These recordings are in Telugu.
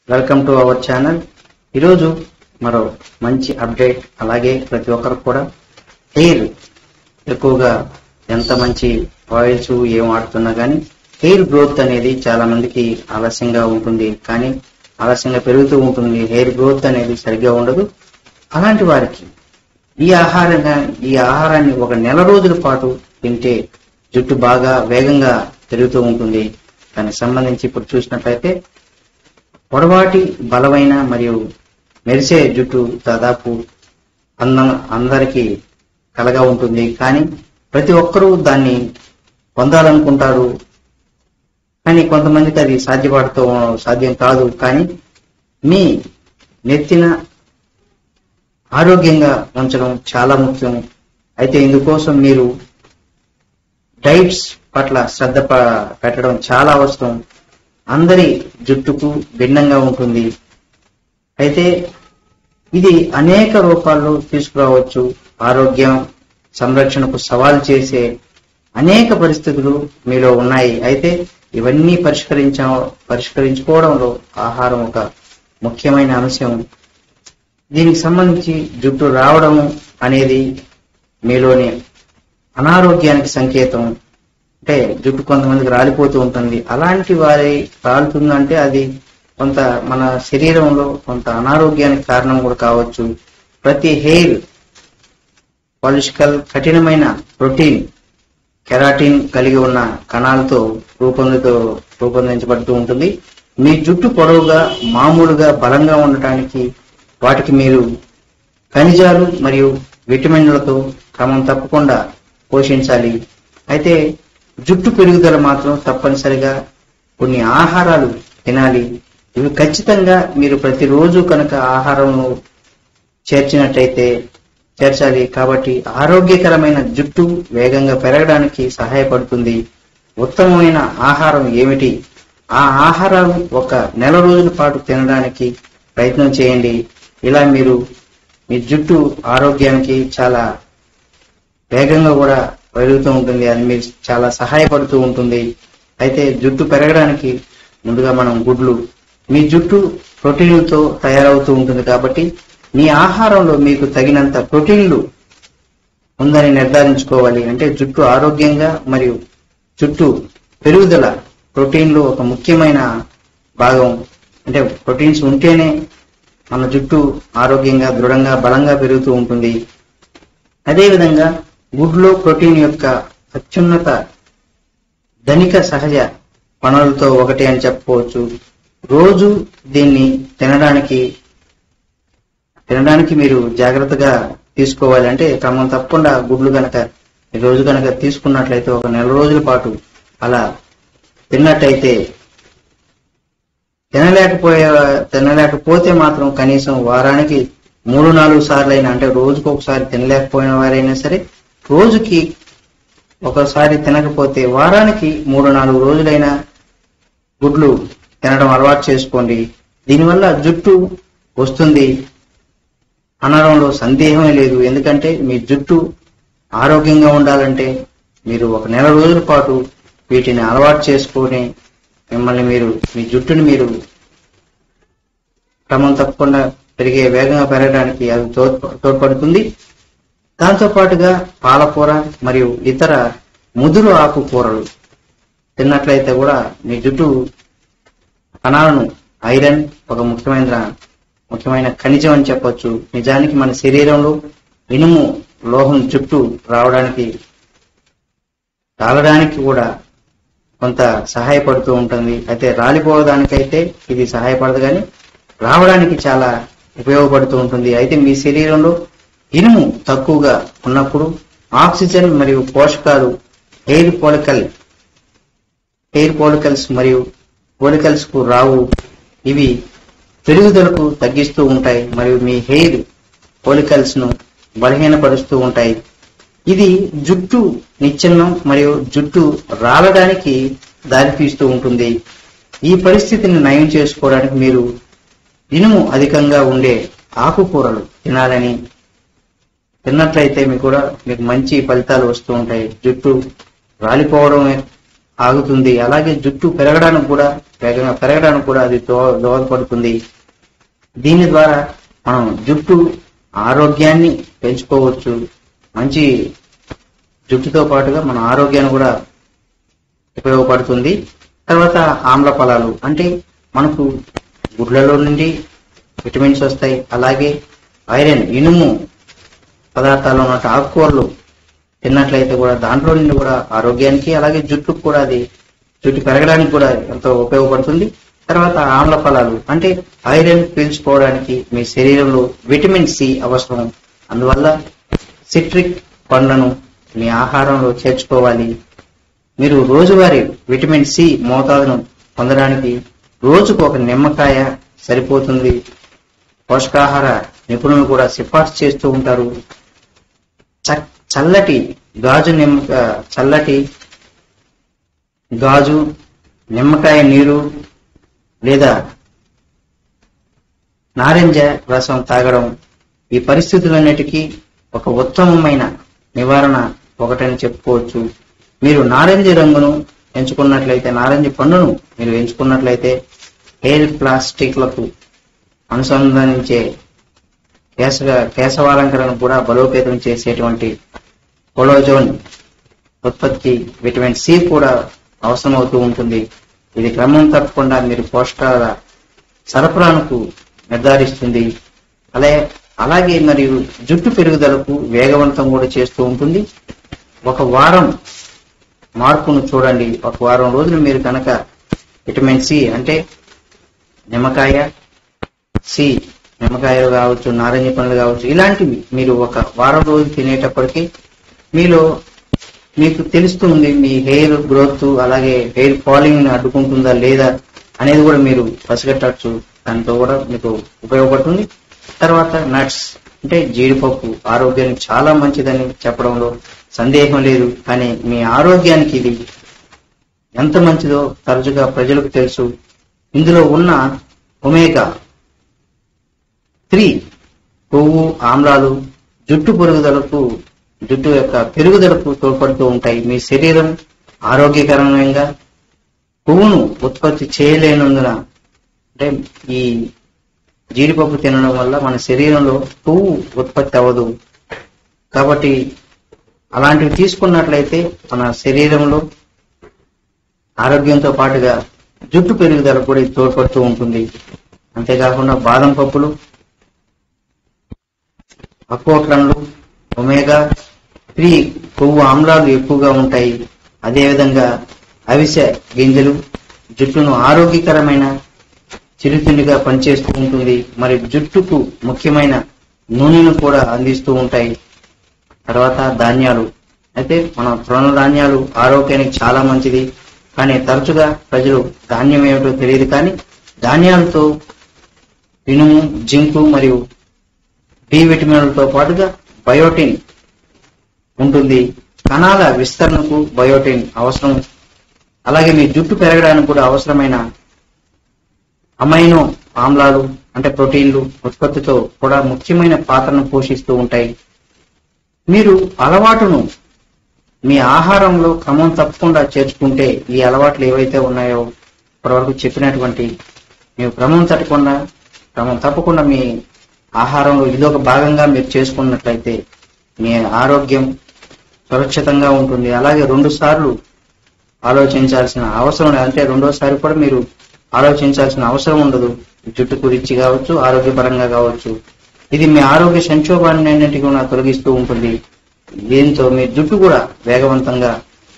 వెల్కమ్ టు అవర్ ఛానల్ ఈరోజు మరో మంచి అప్డేట్ అలాగే ప్రతి ఒక్కరు కూడా హెయిర్ ఎక్కువగా ఎంత మంచి ఆయిల్స్ ఏం వాడుతున్నా కానీ హెయిర్ గ్రోత్ అనేది చాలా మందికి ఆలస్యంగా ఉంటుంది కానీ ఆలస్యంగా పెరుగుతూ ఉంటుంది హెయిర్ గ్రోత్ అనేది సరిగ్గా ఉండదు అలాంటి వారికి ఈ ఆహారంగా ఈ ఆహారాన్ని ఒక నెల రోజుల పాటు తింటే జుట్టు బాగా వేగంగా పెరుగుతూ ఉంటుంది దానికి సంబంధించి ఇప్పుడు చూసినట్లయితే పొడవాటి బలమైన మరియు మెరిసే జుట్టు దాదాపు అందం అందరికీ కలగా ఉంటుంది కానీ ప్రతి ఒక్కరూ దాన్ని పొందాలనుకుంటారు కానీ కొంతమందికి అది సాధ్యపడుతూ సాధ్యం కాదు కానీ మీ నెత్తిన ఆరోగ్యంగా ఉంచడం చాలా ముఖ్యం అయితే ఇందుకోసం మీరు డైట్స్ పట్ల శ్రద్ధ ప- పెట్టడం చాలా అవసరం అందరి జుట్టుకు భిన్నంగా ఉంటుంది అయితే ఇది అనేక రూపాల్లో తీసుకురావచ్చు ఆరోగ్యం సంరక్షణకు సవాల్ చేసే అనేక పరిస్థితులు మీలో ఉన్నాయి అయితే ఇవన్నీ పరిష్కరించ పరిష్కరించుకోవడంలో ఆహారం ఒక ముఖ్యమైన అంశం దీనికి సంబంధించి జుట్టు రావడం అనేది మీలోని అనారోగ్యానికి సంకేతం అంటే జుట్టు కొంతమందికి రాలిపోతూ ఉంటుంది అలాంటి వారి రాలుతుందంటే అది కొంత మన శరీరంలో కొంత అనారోగ్యానికి కారణం కూడా కావచ్చు ప్రతి హెయిర్ పాలిషికల్ కఠినమైన ప్రోటీన్ కెరాటిన్ కలిగి ఉన్న కణాలతో రూపొందుతూ రూపొందించబడుతూ ఉంటుంది మీ జుట్టు పొడవుగా మామూలుగా బలంగా ఉండటానికి వాటికి మీరు ఖనిజాలు మరియు విటమిన్లతో క్రమం తప్పకుండా పోషించాలి అయితే జుట్టు పెరుగుదల మాత్రం తప్పనిసరిగా కొన్ని ఆహారాలు తినాలి ఇవి ఖచ్చితంగా మీరు ప్రతిరోజు కనుక ఆహారంలో చేర్చినట్టయితే చేర్చాలి కాబట్టి ఆరోగ్యకరమైన జుట్టు వేగంగా పెరగడానికి సహాయపడుతుంది ఉత్తమమైన ఆహారం ఏమిటి ఆ ఆహారం ఒక నెల రోజుల పాటు తినడానికి ప్రయత్నం చేయండి ఇలా మీరు మీ జుట్టు ఆరోగ్యానికి చాలా వేగంగా కూడా పెరుగుతూ ఉంటుంది అది మీకు చాలా సహాయపడుతూ ఉంటుంది అయితే జుట్టు పెరగడానికి ముందుగా మనం గుడ్లు మీ జుట్టు ప్రోటీన్లతో తయారవుతూ ఉంటుంది కాబట్టి మీ ఆహారంలో మీకు తగినంత ప్రోటీన్లు ఉందని నిర్ధారించుకోవాలి అంటే జుట్టు ఆరోగ్యంగా మరియు జుట్టు పెరుగుదల ప్రోటీన్లు ఒక ముఖ్యమైన భాగం అంటే ప్రోటీన్స్ ఉంటేనే మన జుట్టు ఆరోగ్యంగా దృఢంగా బలంగా పెరుగుతూ ఉంటుంది అదేవిధంగా గుడ్లో ప్రోటీన్ యొక్క అత్యున్నత ధనిక సహజ వనరులతో ఒకటి అని చెప్పుకోవచ్చు రోజు దీన్ని తినడానికి తినడానికి మీరు జాగ్రత్తగా తీసుకోవాలి అంటే క్రమం తప్పకుండా గుడ్లు గనక ఈ రోజు గనక తీసుకున్నట్లయితే ఒక నెల రోజుల పాటు అలా తిన్నట్టయితే తినలేకపోయే తినలేకపోతే మాత్రం కనీసం వారానికి మూడు నాలుగు సార్లు అయినా అంటే రోజుకు ఒకసారి తినలేకపోయిన వారైనా సరే రోజుకి ఒకసారి తినకపోతే వారానికి మూడు నాలుగు రోజులైనా గుడ్లు తినడం అలవాటు చేసుకోండి దీనివల్ల జుట్టు వస్తుంది అనడంలో సందేహమే లేదు ఎందుకంటే మీ జుట్టు ఆరోగ్యంగా ఉండాలంటే మీరు ఒక నెల రోజుల పాటు వీటిని అలవాటు చేసుకొని మిమ్మల్ని మీరు మీ జుట్టుని మీరు క్రమం తప్పకుండా పెరిగే వేగంగా పెరగడానికి అది తోడ్ప- తోడ్పడుతుంది దాంతో పాటుగా పాలకూర మరియు ఇతర ముదురు ఆకుకూరలు తిన్నట్లయితే కూడా మీ జుట్టు కణాలను ఐరన్ ఒక ముఖ్యమైన ముఖ్యమైన ఖనిజం అని చెప్పొచ్చు నిజానికి మన శరీరంలో ఇనుము లోహం జుట్టు రావడానికి రాలడానికి కూడా కొంత సహాయపడుతూ ఉంటుంది అయితే రాలిపోవడానికైతే ఇది సహాయపడదు కానీ రావడానికి చాలా ఉపయోగపడుతూ ఉంటుంది అయితే మీ శరీరంలో ఇనుము తక్కువగా ఉన్నప్పుడు ఆక్సిజన్ మరియు పోషకాలు ఎయిర్ పోలికల్ హెయిర్ పోలికల్స్ మరియు పోలికల్స్ కు రావు ఇవి పెరుగుదలకు తగ్గిస్తూ ఉంటాయి మరియు మీ హెయిర్ పోలికల్స్ ను బలహీనపరుస్తూ ఉంటాయి ఇది జుట్టు నిచ్చెన్నం మరియు జుట్టు రాలడానికి దారితీస్తూ ఉంటుంది ఈ పరిస్థితిని నయం చేసుకోవడానికి మీరు ఇనుము అధికంగా ఉండే ఆకుకూరలు తినాలని తిన్నట్లయితే మీకు కూడా మీకు మంచి ఫలితాలు వస్తూ ఉంటాయి జుట్టు రాలిపోవడం ఆగుతుంది అలాగే జుట్టు పెరగడానికి కూడా వేగంగా పెరగడానికి కూడా అది దో- దోహదపడుతుంది దీని ద్వారా మనం జుట్టు ఆరోగ్యాన్ని పెంచుకోవచ్చు మంచి జుట్టుతో పాటుగా మన ఆరోగ్యాన్ని కూడా ఉపయోగపడుతుంది తర్వాత ఆమ్ల ఫలాలు అంటే మనకు గుడ్లలో నుండి విటమిన్స్ వస్తాయి అలాగే ఐరన్ ఇనుము పదార్థాలు ఉన్నట్టు ఆకుకూరలు తిన్నట్లయితే కూడా దాంట్లో నుండి కూడా ఆరోగ్యానికి అలాగే జుట్టుకు కూడా అది జుట్టు పెరగడానికి కూడా ఎంతో ఉపయోగపడుతుంది తర్వాత ఆమ్ల ఫలాలు అంటే ఐరన్ పీల్చుకోవడానికి మీ శరీరంలో విటమిన్ సి అవసరం అందువల్ల సిట్రిక్ పండ్లను మీ ఆహారంలో చేర్చుకోవాలి మీరు రోజువారీ విటమిన్ సి మోతాదును పొందడానికి రోజుకు ఒక నిమ్మకాయ సరిపోతుంది పోషకాహార నిపుణులు కూడా సిఫార్సు చేస్తూ ఉంటారు చ- చల్లటి గాజు నిమ్మ ఆ, చల్లటి గాజు నిమ్మకాయ నీరు లేదా నారింజ రసం తాగడం ఈ పరిస్థితులన్నిటికీ ఒక ఉత్తమమైన నివారణ ఒకటని చెప్పుకోవచ్చు మీరు నారింజ రంగును ఎంచుకున్నట్లయితే నారింజ పండును మీరు ఎంచుకున్నట్లయితే హెయిర్ ప్లాస్టిక్లకు అనుసంధానించే కేశ కేశవాలంకరణ కూడా బలోపేతం చేసేటువంటి కొలోజోన్ ఉత్పత్తి విటమిన్ సి కూడా అవసరమవుతూ ఉంటుంది ఇది క్రమం తప్పకుండా మీరు పోషకాల సరఫరాకు నిర్ధారిస్తుంది అలాగే అలాగే మరియు జుట్టు పెరుగుదలకు వేగవంతం కూడా చేస్తూ ఉంటుంది ఒక వారం మార్పును చూడండి ఒక వారం రోజులు మీరు కనుక విటమిన్ సి అంటే నిమ్మకాయ సి నిమ్మకాయలు కావచ్చు నారింజ పండ్లు కావచ్చు ఇలాంటివి మీరు ఒక వారం రోజులు తినేటప్పటికి మీలో మీకు తెలుస్తుంది మీ హెయిర్ గ్రోత్ అలాగే హెయిర్ ఫాలింగ్ అడ్డుకుంటుందా లేదా అనేది కూడా మీరు పసిగట్టచ్చు దాంతో కూడా మీకు ఉపయోగపడుతుంది తర్వాత నట్స్ అంటే జీడిపప్పు ఆరోగ్యానికి చాలా మంచిదని చెప్పడంలో సందేహం లేదు కానీ మీ ఆరోగ్యానికి ఇది ఎంత మంచిదో తరచుగా ప్రజలకు తెలుసు ఇందులో ఉన్న ఒమేగా త్రీ కొవ్వు ఆమ్లాలు జుట్టు పెరుగుదలకు జుట్టు యొక్క పెరుగుదలకు తోడ్పడుతూ ఉంటాయి మీ శరీరం ఆరోగ్యకరంగా కొవ్వును ఉత్పత్తి చేయలేనందున అంటే ఈ జీడిపప్పు తినడం వల్ల మన శరీరంలో కొవ్వు ఉత్పత్తి అవ్వదు కాబట్టి అలాంటివి తీసుకున్నట్లయితే మన శరీరంలో ఆరోగ్యంతో పాటుగా జుట్టు పెరుగుదలకు కూడా ఇది తోడ్పడుతూ ఉంటుంది అంతేకాకుండా బాదం పప్పులు అక్కోట్లను ఒమేగా త్రీ కొవ్వు ఆమ్లాలు ఎక్కువగా ఉంటాయి అదేవిధంగా అవిసె గింజలు జుట్టును ఆరోగ్యకరమైన చిరుతిండిగా పనిచేస్తూ ఉంటుంది మరి జుట్టుకు ముఖ్యమైన నూనెను కూడా అందిస్తూ ఉంటాయి తర్వాత ధాన్యాలు అయితే మన తృణధాన్యాలు ఆరోగ్యానికి చాలా మంచిది కానీ తరచుగా ప్రజలు ధాన్యం ఏమిటో తెలియదు కానీ ధాన్యాలతో ఇనుము జింకు మరియు డి విటమిన్లతో పాటుగా బయోటిన్ ఉంటుంది కణాల విస్తరణకు బయోటిన్ అవసరం అలాగే మీ జుట్టు పెరగడానికి కూడా అవసరమైన అమైనో ఆమ్లాలు అంటే ప్రోటీన్లు ఉత్పత్తితో కూడా ముఖ్యమైన పాత్రను పోషిస్తూ ఉంటాయి మీరు అలవాటును మీ ఆహారంలో క్రమం తప్పకుండా చేర్చుకుంటే ఈ అలవాట్లు ఏవైతే ఉన్నాయో ఇప్పటివరకు చెప్పినటువంటి మీరు క్రమం తప్పకుండా క్రమం తప్పకుండా మీ ఆహారంలో ఇదొక భాగంగా మీరు చేసుకున్నట్లయితే మీ ఆరోగ్యం సురక్షితంగా ఉంటుంది అలాగే రెండు సార్లు ఆలోచించాల్సిన అవసరం లేదు అంటే రెండోసారి కూడా మీరు ఆలోచించాల్సిన అవసరం ఉండదు జుట్టు గురించి కావచ్చు ఆరోగ్యపరంగా కావచ్చు ఇది మీ ఆరోగ్య సంక్షోభాన్ని అన్నింటికి కూడా తొలగిస్తూ ఉంటుంది దీంతో మీ జుట్టు కూడా వేగవంతంగా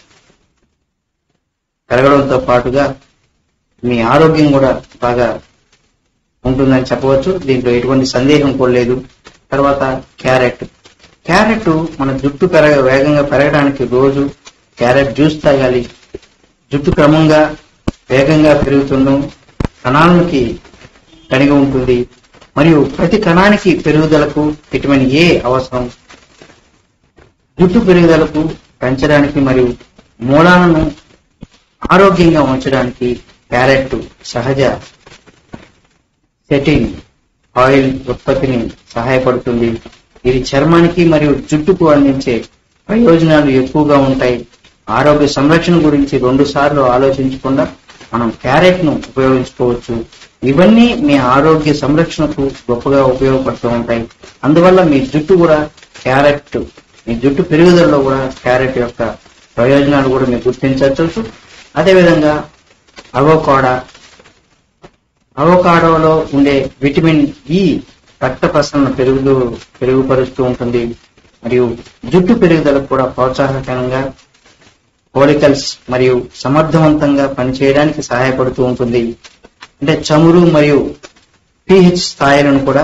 పెరగడంతో పాటుగా మీ ఆరోగ్యం కూడా బాగా ఉంటుందని చెప్పవచ్చు దీంట్లో ఎటువంటి సందేహం కూడా లేదు తర్వాత క్యారెట్ క్యారెట్ మన జుట్టు పెరగ వేగంగా పెరగడానికి రోజు క్యారెట్ జ్యూస్ తాగాలి జుట్టు క్రమంగా వేగంగా పెరుగుతుండడం కణాలకి కలిగి ఉంటుంది మరియు ప్రతి కణానికి పెరుగుదలకు విటమిన్ ఏ అవసరం జుట్టు పెరుగుదలకు పెంచడానికి మరియు మూలాలను ఆరోగ్యంగా ఉంచడానికి క్యారెట్ సహజ సెటింగ్ ఆయిల్ ఉత్పత్తిని సహాయపడుతుంది ఇది చర్మానికి మరియు జుట్టుకు అందించే ప్రయోజనాలు ఎక్కువగా ఉంటాయి ఆరోగ్య సంరక్షణ గురించి రెండు సార్లు ఆలోచించకుండా మనం క్యారెట్ ను ఉపయోగించుకోవచ్చు ఇవన్నీ మీ ఆరోగ్య సంరక్షణకు గొప్పగా ఉపయోగపడుతూ ఉంటాయి అందువల్ల మీ జుట్టు కూడా క్యారెట్ మీ జుట్టు పెరుగుదలలో కూడా క్యారెట్ యొక్క ప్రయోజనాలు కూడా మీరు గుర్తించవచ్చు అదేవిధంగా అవోకాడా అవోకాడోలో ఉండే విటమిన్ ఇ రక్త ప్రసరణ పెరుగులు పెరుగుపరుస్తూ ఉంటుంది మరియు జుట్టు పెరుగుదలకు కూడా ప్రోత్సాహకరంగా పోలికల్స్ మరియు సమర్థవంతంగా పనిచేయడానికి సహాయపడుతూ ఉంటుంది అంటే చమురు మరియు పిహెచ్ స్థాయిలను కూడా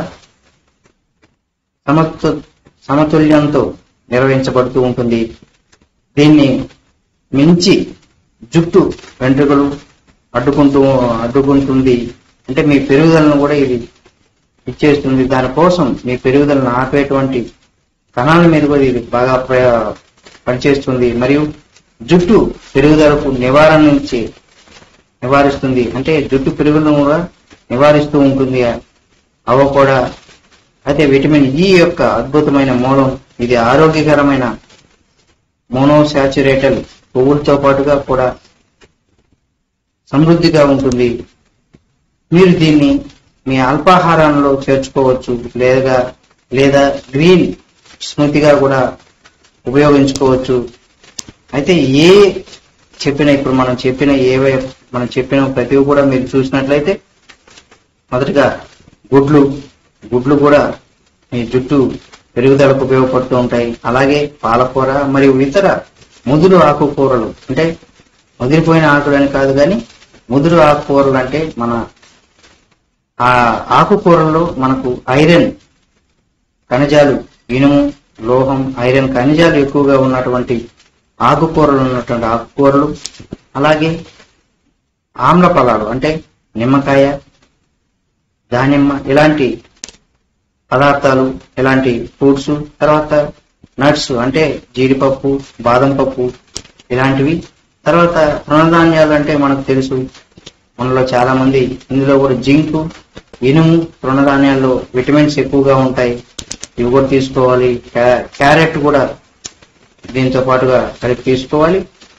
సమతు సమతుల్యంతో నిర్వహించబడుతూ ఉంటుంది దీన్ని మించి జుట్టు వెంట్రుకలు అడ్డుకుంటూ అడ్డుకుంటుంది అంటే మీ పెరుగుదలను కూడా ఇది ఇచ్చేస్తుంది దానికోసం మీ పెరుగుదలను ఆపేటువంటి కణాల మీద కూడా ఇది బాగా ప్రయ- పనిచేస్తుంది మరియు జుట్టు పెరుగుదలకు నివారణ నుంచి నివారిస్తుంది అంటే జుట్టు పెరుగుదలను కూడా నివారిస్తూ ఉంటుంది అవ కూడా అయితే విటమిన్ ఇ యొక్క అద్భుతమైన మూలం ఇది ఆరోగ్యకరమైన మోనోసాచురేటల్ పువ్వులతో పాటుగా కూడా సమృద్ధిగా ఉంటుంది మీరు దీన్ని మీ అల్పాహారంలో చేర్చుకోవచ్చు లేదా లేదా గ్రీన్ స్మూతిగా కూడా ఉపయోగించుకోవచ్చు అయితే ఏ చెప్పిన ఇప్పుడు మనం చెప్పిన ఏవే మనం చెప్పిన ప్రతివి కూడా మీరు చూసినట్లయితే మొదటగా గుడ్లు గుడ్లు కూడా మీ జుట్టు పెరుగుదలకు ఉపయోగపడుతూ ఉంటాయి అలాగే పాలకూర మరియు ఇతర ముదురు ఆకుకూరలు అంటే ముదిరిపోయిన ఆకులు అని కాదు కానీ ముదురు ఆకుకూరలు అంటే మన ఆ ఆకుకూరల్లో మనకు ఐరన్ ఖనిజాలు ఇనుము లోహం ఐరన్ ఖనిజాలు ఎక్కువగా ఉన్నటువంటి ఆకుకూరలు ఉన్నటువంటి ఆకుకూరలు అలాగే ఆమ్ల ఫలాలు అంటే నిమ్మకాయ దానిమ్మ ఇలాంటి పదార్థాలు ఇలాంటి ఫ్రూట్స్ తర్వాత నట్స్ అంటే జీడిపప్పు బాదం పప్పు ఇలాంటివి తర్వాత తృణధాన్యాలు అంటే మనకు తెలుసు మనలో చాలా మంది ఇందులో కూడా జింక్ ఇనుము తృణధాన్యాల్లో విటమిన్స్ ఎక్కువగా ఉంటాయి ఇవి కూడా తీసుకోవాలి క్యా- క్యారెట్ కూడా దీంతో పాటుగా కలిపి తీసుకోవాలి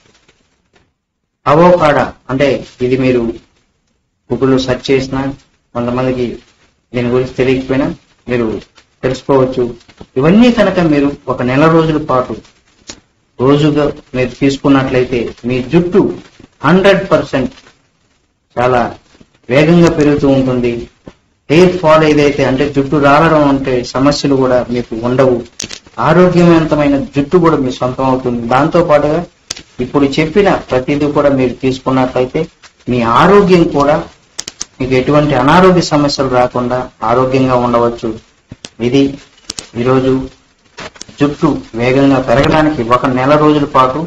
అవోకాడా అంటే ఇది మీరు గూగుల్లో సెర్చ్ చేసిన కొంతమందికి దీని గురించి తెలియకపోయినా మీరు తెలుసుకోవచ్చు ఇవన్నీ కనుక మీరు ఒక నెల రోజుల పాటు రోజుగా మీరు తీసుకున్నట్లయితే మీ జుట్టు హండ్రెడ్ పర్సెంట్ చాలా వేగంగా పెరుగుతూ ఉంటుంది హెయిర్ ఫాల్ ఏదైతే అంటే జుట్టు రాలడం అంటే సమస్యలు కూడా మీకు ఉండవు ఆరోగ్యవంతమైన జుట్టు కూడా మీ సొంతం అవుతుంది దాంతో పాటుగా ఇప్పుడు చెప్పిన ప్రతిదీ కూడా మీరు తీసుకున్నట్లయితే మీ ఆరోగ్యం కూడా మీకు ఎటువంటి అనారోగ్య సమస్యలు రాకుండా ఆరోగ్యంగా ఉండవచ్చు ఇది ఈరోజు జుట్టు వేగంగా పెరగడానికి ఒక నెల రోజుల పాటు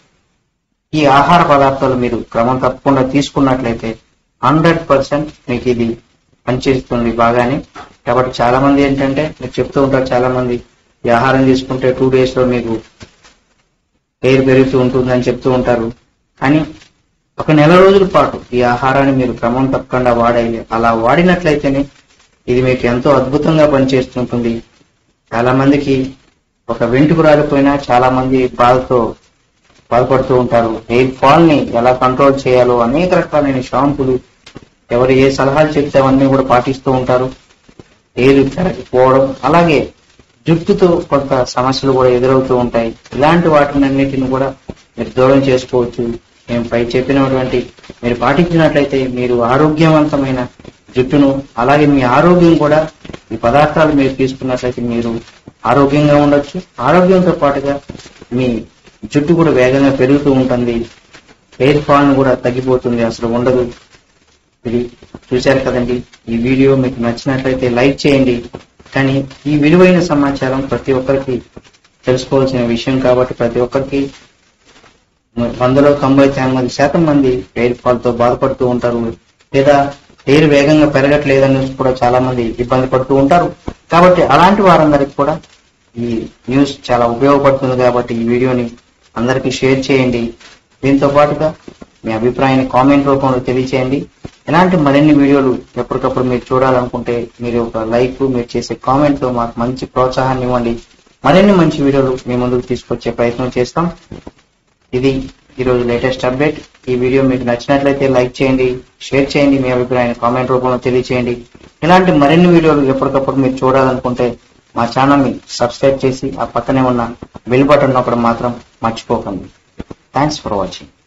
ఈ ఆహార పదార్థాలు మీరు క్రమం తప్పకుండా తీసుకున్నట్లయితే హండ్రెడ్ పర్సెంట్ మీకు ఇది పనిచేస్తుంది బాగానే కాబట్టి చాలా మంది ఏంటంటే మీరు చెప్తూ ఉంటారు చాలా మంది ఈ ఆహారం తీసుకుంటే టూ డేస్ లో మీకు హెయిర్ పెరుగుతూ ఉంటుందని చెప్తూ ఉంటారు కానీ ఒక నెల రోజుల పాటు ఈ ఆహారాన్ని మీరు క్రమం తప్పకుండా వాడాలి అలా వాడినట్లయితేనే ఇది మీకు ఎంతో అద్భుతంగా పనిచేస్తుంటుంది చాలా మందికి ఒక వెంట్రుకు రాలిపోయినా చాలా మంది బాధతో బాధపడుతూ ఉంటారు హెయిర్ ఫాల్ ని ఎలా కంట్రోల్ చేయాలో అనేక రకాలైన షాంపులు ఎవరు ఏ సలహాలు చెప్తే అవన్నీ కూడా పాటిస్తూ ఉంటారు హెయిర్ పెరగకపోవడం అలాగే జుట్టుతో కొంత సమస్యలు కూడా ఎదురవుతూ ఉంటాయి ఇలాంటి వాటినన్నిటిని కూడా మీరు దూరం చేసుకోవచ్చు మేము పై చెప్పినటువంటి మీరు పాటించినట్లయితే మీరు ఆరోగ్యవంతమైన జుట్టును అలాగే మీ ఆరోగ్యం కూడా ఈ పదార్థాలు మీరు తీసుకున్నట్లయితే మీరు ఆరోగ్యంగా ఉండొచ్చు ఆరోగ్యంతో పాటుగా మీ జుట్టు కూడా వేగంగా పెరుగుతూ ఉంటుంది హెయిర్ ఫాల్ కూడా తగ్గిపోతుంది అసలు ఉండదు ఇది చూశారు కదండి ఈ వీడియో మీకు నచ్చినట్లయితే లైక్ చేయండి కానీ ఈ విలువైన సమాచారం ప్రతి ఒక్కరికి తెలుసుకోవాల్సిన విషయం కాబట్టి ప్రతి ఒక్కరికి వందలో తొంభై తొమ్మిది శాతం మంది హెయిర్ ఫాల్ తో బాధపడుతూ ఉంటారు లేదా హెయిర్ వేగంగా పెరగట్లేదని కూడా చాలా మంది ఇబ్బంది పడుతూ ఉంటారు కాబట్టి అలాంటి వారందరికి కూడా ఈ న్యూస్ చాలా ఉపయోగపడుతుంది కాబట్టి ఈ వీడియోని అందరికీ షేర్ చేయండి దీంతో పాటుగా మీ అభిప్రాయాన్ని కామెంట్ రూపంలో తెలియచేయండి ఇలాంటి మరిన్ని వీడియోలు ఎప్పటికప్పుడు మీరు చూడాలనుకుంటే మీరు ఒక లైక్ మీరు చేసే కామెంట్ తో మాకు మంచి ప్రోత్సాహాన్ని ఇవ్వండి మరిన్ని మంచి వీడియోలు మీ ముందుకు తీసుకొచ్చే ప్రయత్నం చేస్తాం ఇది ఈరోజు లేటెస్ట్ అప్డేట్ ఈ వీడియో మీకు నచ్చినట్లయితే లైక్ చేయండి షేర్ చేయండి మీ అభిప్రాయాన్ని కామెంట్ రూపంలో తెలియచేయండి ఇలాంటి మరిన్ని వీడియోలు ఎప్పటికప్పుడు మీరు చూడాలనుకుంటే మా ఛానల్ని సబ్స్క్రైబ్ చేసి ఆ పక్కనే ఉన్న బెల్ బటన్ నొక్కడం మాత్రం మర్చిపోకండి థ్యాంక్స్ ఫర్ వాచింగ్